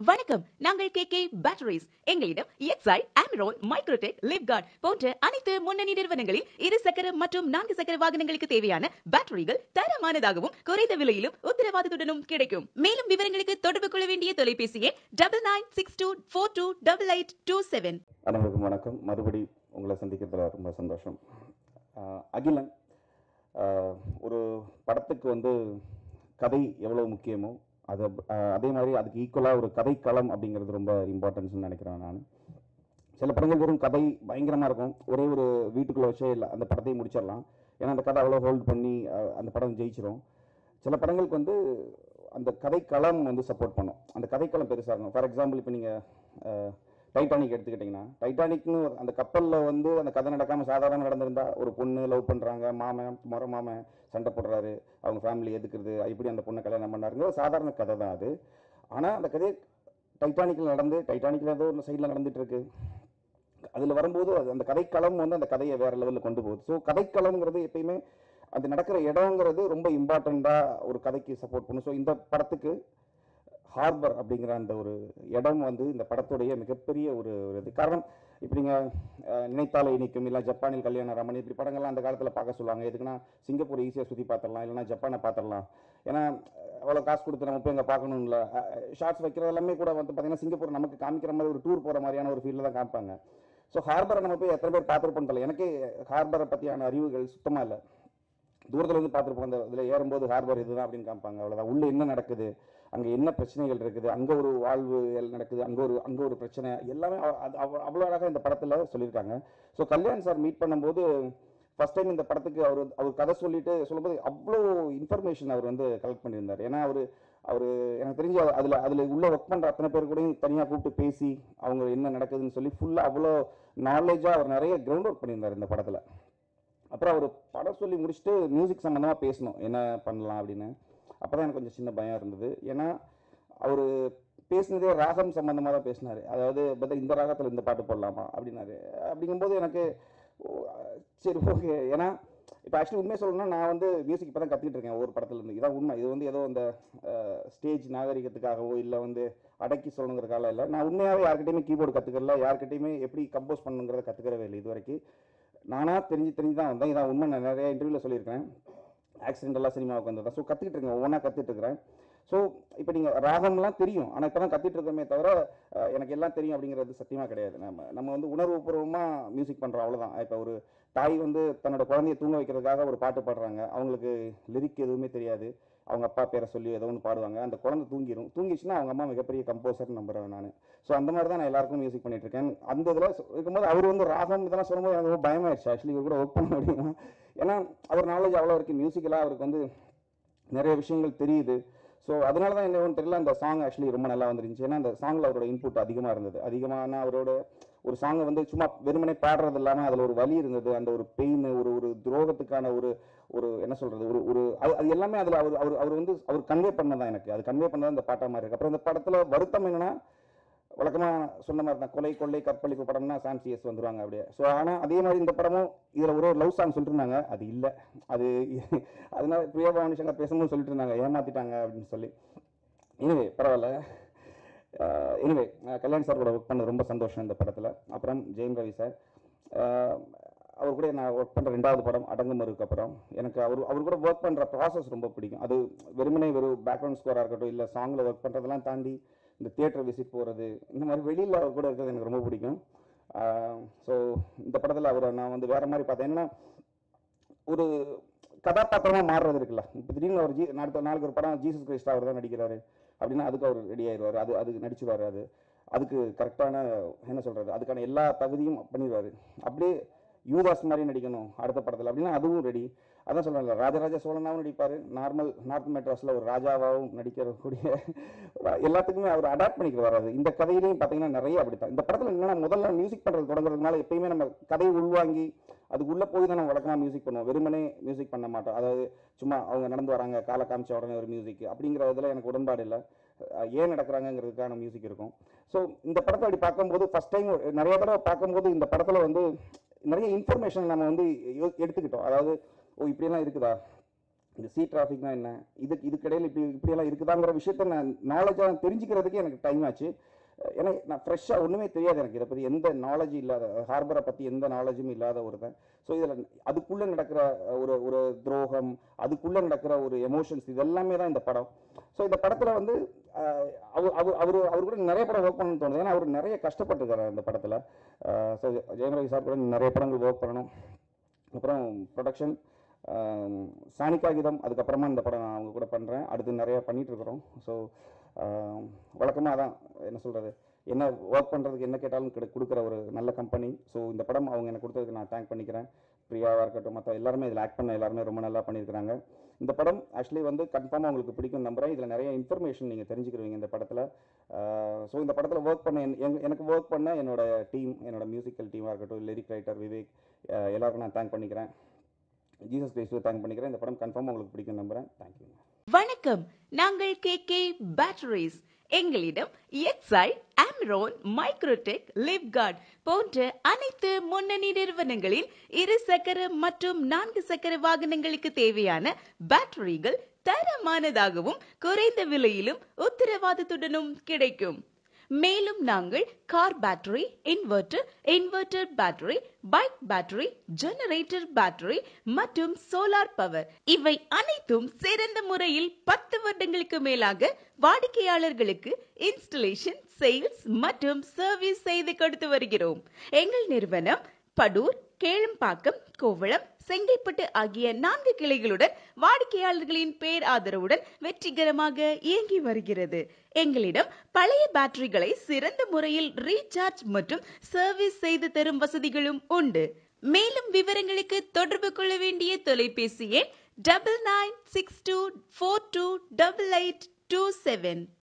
வணக்கம் நாங்கள் K K batteries எங்களிடம் எக்ஸை ஆம்ரோல் மைக்ரோடெக் லிப்கார்ட் போன்ற அனைத்து முன்னணி நிறுவனங்களில் இரு சக்கர மற்றும் நான்கு சக்கர வாகனங்களுக்கு தேவையான பேட்டரிகள் தரமானதாகவும் குறைந்த விலையிலும் உத்தரவாதத்துடனும் கிடைக்கும் மேலும் விவரங்களுக்கு தொடர்பு கொள்ள வேண்டிய தொலைபேசி எண் double nine six two four two double eight two seven அனைவருக்கும் வணக்கம் மறுபடி உங்களை சந்திக்கிறதுல ரொம்ப சந்தோஷம் ஆஹ் அகிலன் ஆஹ் ஒரு படத்துக்கு வந்து கதை எவ்வளோ முக்கியமோ அது ஆஹ் அதே மாதிரி அதுக்கு ஈக்குவலாக ஒரு கதைக்களம் அப்படிங்கிறது ரொம்ப இம்பார்ட்டன்ஸ்னு நினைக்கிறேன் நான் சில படங்கள் வெறும் கதை பயங்கரமாக இருக்கும் ஒரே ஒரு வீட்டுக்குள்ளே வச்சே இல்லை அந்த படத்தையும் முடிச்சிடலாம் ஏன்னா அந்த கதை அவ்வளோ ஹோல்ட் பண்ணி ஆஹ் அந்த படம் ஜெயிச்சிரும் சில படங்களுக்கு வந்து அந்த கதைக்களம் வந்து சப்போர்ட் பண்ணும் அந்த கதைக்களம் பெருசாக இருக்கும் ஃபார் எக்ஸாம்பிள் இப்போ நீங்கள் டைட்டானிக் எடுத்துக்கிட்டிங்கன்னா டைட்டானிக்னு ஒரு- அந்த கப்பலில் வந்து அந்த கதை நடக்காமல் சாதாரண நடந்திருந்தா ஒரு பொண்ணு லவ் பண்ணுறாங்க மாமன் முறை மாமன் சண்டை போடுறாரு அவங்க ஃபேமிலி எதுக்குறது இப்படி அந்த பொண்ணை கல்யாணம் பண்ணாருங்க ஒரு சாதாரண கதை தான் அது ஆனால் அந்த கதை டைட்டானிக்கில் நடந்து டைட்டானிக்கில் ஏதோ ஒரு சைடில் நடந்துட்டு இருக்கு அதில் வரும்போது அது அந்த கதைக்களம் வந்து அந்த கதையை வேற லெவலில் கொண்டு போகுது ஸோ கதைக்களம்ங்கிறது எப்பயுமே அது நடக்கிற இடங்கிறது ரொம்ப இம்பார்ட்டண்ட்டாக ஒரு கதைக்கு சப்போர்ட் பண்ணும் ஸோ இந்த படத்துக்கு ஹார்பர் அப்படிங்கிற அந்த ஒரு இடம் வந்து இந்த படத்துடைய மிகப்பெரிய ஒரு ஒரு இது காரணம் இப்போ நீங்கள் நினைத்தாலே இனிக்கும் இல்லை ஜப்பானில் கல்யாண ரமணி இப்படி படங்கள்லாம் அந்த காலத்தில் பார்க்க சொல்லுவாங்க எதுக்குன்னா சிங்கப்பூர் ஈஸியாக சுற்றி பார்த்துடலாம் இல்லைன்னா ஜப்பானை பார்த்துடலாம் ஏன்னா அவ்வளோ காசு கொடுத்து நம்ம போய் அங்கே பார்க்கணும் இல்லை ஷார்ட்ஸ் வைக்கிறது எல்லாமே கூட வந்து பார்த்தீங்கன்னா சிங்கப்பூர் நமக்கு காமிக்கிற மாதிரி ஒரு டூர் போகிற மாதிரியான ஒரு ஃபீல்டில் தான் காமிப்பாங்க ஸோ ஹார்பரை நம்ம போய் எத்தனை பேர் பார்த்துருப்போம் தெரியல எனக்கே ஹார்பரை பற்றியான அறிவுகள் சுத்தமாக இல்லை தூரத்தில் இருந்து பார்த்துருப்போம் அந்த இதில் ஏறும்போது ஹார்பர் இதுதான் அப்படின்னு காமிப்பாங்க அவ்வளோதான் உள்ளே என்ன நடக்குது அங்கே என்ன பிரச்சனைகள் இருக்குது அங்கே ஒரு வாழ்வு நடக்குது அங்கே ஒரு அங்கே ஒரு பிரச்சனை எல்லாமே அவ- அது அவ்வ- அவ்வளோ அழகாக இந்த படத்தில் சொல்லியிருக்காங்க ஸோ கல்யாண் சார் மீட் பண்ணும்போது ஃபர்ஸ்ட் டைம் இந்த படத்துக்கு அவர் அவர் கதை சொல்லிட்டு சொல்லும்போது அவ்வளோ இன்ஃபர்மேஷன் அவர் வந்து கலெக்ட் பண்ணியிருந்தார் ஏன்னா அவர் அவர் எனக்கு தெரிஞ்சு அதில் அதில் உள்ள ஒர்க் பண்ணுற அத்தனை பேர் கூடயும் தனியாக கூப்பிட்டு பேசி அவங்க என்ன நடக்குதுன்னு சொல்லி ஃபுல்லாக அவ்வளோ நாலேஜாக அவர் நிறைய கிரவுண்ட் ஒர்க் பண்ணியிருந்தார் இந்த படத்தில் அப்புறம் அவர் படம் சொல்லி முடிச்சுட்டு மியூசிக் சம்மந்தமாக பேசணும் என்ன பண்ணலாம் அப்படின்னு அப்போ தான் எனக்கு கொஞ்சம் சின்ன பயம் இருந்தது ஏன்னா அவர் பேசினதே ராகம் சம்மந்தமாக தான் பேசினார் அதாவது பட் இந்த ராகத்தில் இந்த பாட்டு போடலாமா அப்படின்னாரு அப்படிங்கும்போது எனக்கு ஓ, சரி ஓகே ஏன்னா இப்போ ஆக்சுவலி உண்மையை சொல்லணும்னா நான் வந்து மியூசிக் இப்போ தான் கற்றுக்கிட்டு இருக்கேன் ஒவ்வொரு படத்துலேருந்து இதான் உண்மை இது வந்து ஏதோ அந்த ஸ்டேஜ் நாகரிகத்துக்காகவோ இல்லை வந்து அடக்கி சொல்லணுங்கிறதுக்காக இல்லை நான் உண்மையாகவே யார்கிட்டயுமே கீபோர்டு கற்றுக்கல யார்கிட்டயுமே எப்படி கம்போஸ் பண்ணணுங்கிறத கற்றுக்கிறவே இல்லை இது வரைக்கும் நானாக தெரிஞ்சு தெரிஞ்சு தான் வந்தேன் இதான் உண்மை நான் நிறைய இன்டர்வியூவில் சொல்லியிருக்கேன் ஆக்சிடென்டெல்லாம் சினிமாவுக்கு வந்ததா ஸோ கற்றுக்கிட்டு இருக்கேன் ஒவ்வொன்றா கற்றுட்டு இருக்கிறேன் ஸோ இப்போ நீங்கள் ராகம்லாம் தெரியும் ஆனால் இப்போ தான் கற்றுட்டு இருக்கோமே தவிர அஹ், எனக்கு எல்லாம் தெரியும் அப்படிங்கிறது சத்தியமாக கிடையாது நம்ம நம்ம வந்து உணர்வுபூர்வமாக மியூசிக் பண்ணுறோம் அவ்வளோதான் இப்போ ஒரு தாய் வந்து தன்னோட குழந்தைய தூங்க வைக்கிறதுக்காக ஒரு பாட்டு பாடுறாங்க அவங்களுக்கு லிரிக் எதுவுமே தெரியாது அவங்க அப்பா பேரை சொல்லி ஏதோ ஒன்று பாடுவாங்க அந்த குழந்தை தூங்கிடும் தூங்கிச்சுன்னா அவங்க அம்மா மிகப்பெரிய கம்போசர் நம்புறேன் நான் ஸோ அந்த மாதிரி தான் நான் எல்லாருக்கும் மியூசிக் பண்ணிட்டு இருக்கேன் அந்த இதில் இருக்கும்போது அவர் வந்து ராகம் இதெல்லாம் சொல்லும்போது எனக்கு ரொம்ப பயமாயிடுச்சு ஆக்சுவலி இவர் கூட ஒர்க் பண்ண முடியுமா ஏன்னா அவர் நாலேஜ் அவ்வளோ இருக்குது மியூசிக்கலாக அவருக்கு வந்து நிறைய விஷயங்கள் தெரியுது ஸோ அதனால தான் என்ன ஒன்று தெரியல அந்த சாங் ஆக்சுவலி ரொம்ப நல்லா வந்துருந்துச்சு ஏன்னா அந்த சாங்கில் அவரோட இன்புட் அதிகமாக இருந்தது அதிகமான அவரோட ஒரு சாங்கை வந்து சும்மா வெறுமனே பாடுறது இல்லாமல் அதில் ஒரு வலி இருந்தது அந்த ஒரு பெயின் ஒரு ஒரு துரோகத்துக்கான ஒரு ஒரு என்ன சொல்கிறது ஒரு ஒரு அது அது எல்லாமே அதில் அவர் அவர் அவர் வந்து அவர் கன்வே பண்ணதான் எனக்கு அது கன்வே பண்ணதான் இந்த பாட்டா மாதிரி இருக்கு அப்புறம் இந்த படத்தில் வருத்தம் என்னன்னா வழக்கமாக சொன்ன மாதிரி தான் கொலை கொள்ளை கற்பழிப்பு படம்னா சாம் சிஎஸ் வந்துருவாங்க அப்படியே ஸோ ஆனால் அதே மாதிரி இந்த படமும் இதில் ஒரு லவ் சாங் சொல்லிட்டு இருந்தாங்க அது இல்லை அது அதனால பிரியா பவானி சங்கர் பேசும்போது சொல்லிட்டு இருந்தாங்க ஏமாத்திட்டாங்க அப்படின்னு சொல்லி எனிவே பரவாயில்ல எனிவே கல்யாண் சார் கூட ஒர்க் பண்ணது ரொம்ப சந்தோஷம் இந்த படத்தில் அப்புறம் ஜெயம் ரவி சார் அவர் கூட நான் ஒர்க் பண்ணுற ரெண்டாவது படம் அடங்குமருக்கு அப்புறம் எனக்கு அவர் அவர் கூட ஒர்க் பண்ணுற ப்ராசஸ் ரொம்ப பிடிக்கும் அது வெறுமனே வெறும் பேக்ரவுண்ட் ஸ்கோராக இருக்கட்டும் இல்லை சாங்கில் ஒர்க் பண்ணுறதெல்லாம் தாண்டி இந்த தியேட்டர் விசிட் போகிறது இந்த மாதிரி வெளியில் அவர் கூட இருக்கிறது எனக்கு ரொம்ப பிடிக்கும் ஸோ இந்த படத்தில் அவரை நான் வந்து வேறு மாதிரி பார்த்தேன் என்னன்னா ஒரு கதாபாத்திரமாக மாறுறது இருக்குல்ல இப்போ திடீர்னு அவர் ஜி அடுத்த நாளைக்கு ஒரு படம் ஜீசஸ் கிரைஸ்ட் அவர் தான் நடிக்கிறாரு அப்படின்னா அதுக்கு அவர் ரெடி ஆயிடுவார் அது அதுக்கு நடிச்சுடுவார் அது அதுக்கு கரெக்டான என்ன சொல்கிறது அதுக்கான எல்லா தகுதியும் பண்ணிடுவார் அப்படியே யூதாஸ் மாதிரி நடிக்கணும் அடுத்த படத்தில் அப்படின்னா அதுவும் ரெடி அதான் சொல்கிறேன்ல ராஜராஜ சோழனாவும் நடிப்பார் நார்மல் நார்த் மெட்ராஸில் ஒரு ராஜாவாகவும் நடிக்கக்கூடிய எல்லாத்துக்குமே அவர் அடாப்ட் பண்ணிக்கிட்டு வராது இந்த கதையிலையும் பார்த்தீங்கன்னா நிறைய அப்படித்தான் இந்த படத்தில் என்னன்னா முதல்ல மியூசிக் பண்ணுறது தொடங்குறதுனால எப்பயுமே நம்ம கதையை உள்வாங்கி அதுக்குள்ளே போய் தான் நம்ம வழக்கமாக மியூசிக் பண்ணுவோம் வெறுமனே மியூசிக் பண்ண மாட்டோம் அதாவது சும்மா அவங்க நடந்து வராங்க காலை காமிச்ச உடனே ஒரு மியூசிக் அப்படிங்கிற இதில் எனக்கு உடன்பாடு இல்லை அஹ் ஏன் நடக்கிறாங்கங்கிறதுக்கான மியூசிக் இருக்கும் ஸோ இந்த படத்தை அப்படி பார்க்கும்போது ஃபர்ஸ்ட் டைம் நிறைய தடவை பார்க்கும்போது இந்த படத்தில் வந்து நிறைய இன்ஃபர்மேஷன் நம்ம வந்து யோ- எடுத்துக்கிட்டோம் அதாவது ஓ இப்படியெல்லாம் இருக்குதா இந்த சி டிராஃபிக்னா என்ன இது இதுக்கிடையில் இப்படி இப்படியெல்லாம் இருக்குதாங்கிற விஷயத்த நான் நாலேஜாக தெரிஞ்சுக்கிறதுக்கு எனக்கு டைம் ஆச்சு ஏன்னா நான் ஃப்ரெஷ்ஷாக ஒன்றுமே தெரியாது எனக்கு இதை பற்றி எந்த நாலேஜும் இல்லாத ஹார்பரை பற்றி எந்த நாலேஜும் இல்லாத ஒருத்தன் ஸோ இதில் அதுக்குள்ளே நடக்கிற ஒரு ஒரு துரோகம் அதுக்குள்ளே நடக்கிற ஒரு எமோஷன்ஸ் இது எல்லாமே தான் இந்த படம் ஸோ இந்த படத்தில் வந்து அஹ், அவர் அவர் அவர் அவர் கூட நிறைய படம் ஒர்க் பண்ணணும்னு தோணுது ஏன்னா அவர் நிறைய கஷ்டப்பட்டிருக்காரு இந்த படத்தில் ஸோ ஜெயம் ரவி சார் கூட நிறைய படங்கள் ஒர்க் பண்ணணும் அப்புறம் ப்ரொடக்ஷன் சாணிக்கா கீதம் அதுக்கப்புறமா இந்த படம் நான் அவங்க கூட பண்ணுறேன் அடுத்து நிறைய பண்ணிட்டு இருக்கிறோம் ஸோ வழக்கமாக தான் என்ன சொல்கிறது என்ன ஒர்க் பண்ணுறதுக்கு என்ன கேட்டாலும் கிடை கொடுக்குற ஒரு நல்ல கம்பெனி ஸோ இந்த படம் அவங்க எனக்கு கொடுத்ததுக்கு நான் தேங்க் பண்ணிக்கிறேன் பிரியாவாக இருக்கட்டும் மற்ற எல்லாருமே இதில் ஆக்ட் பண்ண எல்லாருமே ரொம்ப நல்லா பண்ணியிருக்கிறாங்க இந்த படம் ஆக்சுவலி வந்து கன்ஃபார்மாக உங்களுக்கு பிடிக்கும் நம்புறேன் இதில் நிறைய இன்ஃபர்மேஷன் நீங்கள் தெரிஞ்சுக்கிருவீங்க இந்த படத்தில் ஸோ இந்த படத்தில் ஒர்க் பண்ண என்- எங்க- எனக்கு ஒர்க் பண்ண என்னோட டீம் என்னோட மியூசிக்கல் டீமாக இருக்கட்டும் லிரிக் ரைட்டர் விவேக் அஹ் எல்லாருக்கும் நான் தேங்க் பண்ணிக்கிறேன் ஜீசஸ் கிரைஸ்டு தேங்க் பண்ணிக்கிறேன் இந்த படம் கன்ஃபார்மாக உங்களுக்கு பிடிக்கும் நம்புறேன் தேங்க்யூ வணக்கம் நாங்கள் கே கே பேட்டரிஸ் எங்களிடம் எக்ஸை ஆம்ரோன் மைக்ரோடெக் லிப்கார்ட் போன்ற அனைத்து முன்னணி நிறுவனங்களில் இரு சக்கர மற்றும் நான்கு சக்கர வாகனங்களுக்கு தேவையான பேட்டரிகள் தரமானதாகவும் குறைந்த விலையிலும் உத்தரவாதத்துடனும் கிடைக்கும் மேலும் நாங்கள் car battery inverter inverter battery bike battery generator battery மற்றும் சோலார் பவர் இவை அனைத்தும் சிறந்த முறையில் பத்து வருடங்களுக்கு மேலாக வாடிக்கையாளர்களுக்கு இன்ஸ்டலேஷன் சேல்ஸ் மற்றும் சர்வீஸ் செய்து கொடுத்து வருகிறோம் எங்கள் நிறுவனம் படூர் கேளம்பாக்கம் கோவளம் செங்கைப்பட்டு ஆகிய நான்கு கிளைகளுடன் வாடிக்கையாளர்களின் பேர் ஆதரவுடன் வெற்றிகரமாக இயங்கி வருகிறது எங்களிடம் பழைய பேட்டரிகளை சிறந்த முறையில் ரீசார்ஜ் மற்றும் சர்வீஸ் செய்து தரும் வசதிகளும் உண்டு மேலும் விவரங்களுக்கு தொடர்பு கொள்ள வேண்டிய தொலைபேசி எண் double nine six two four two double eight two seven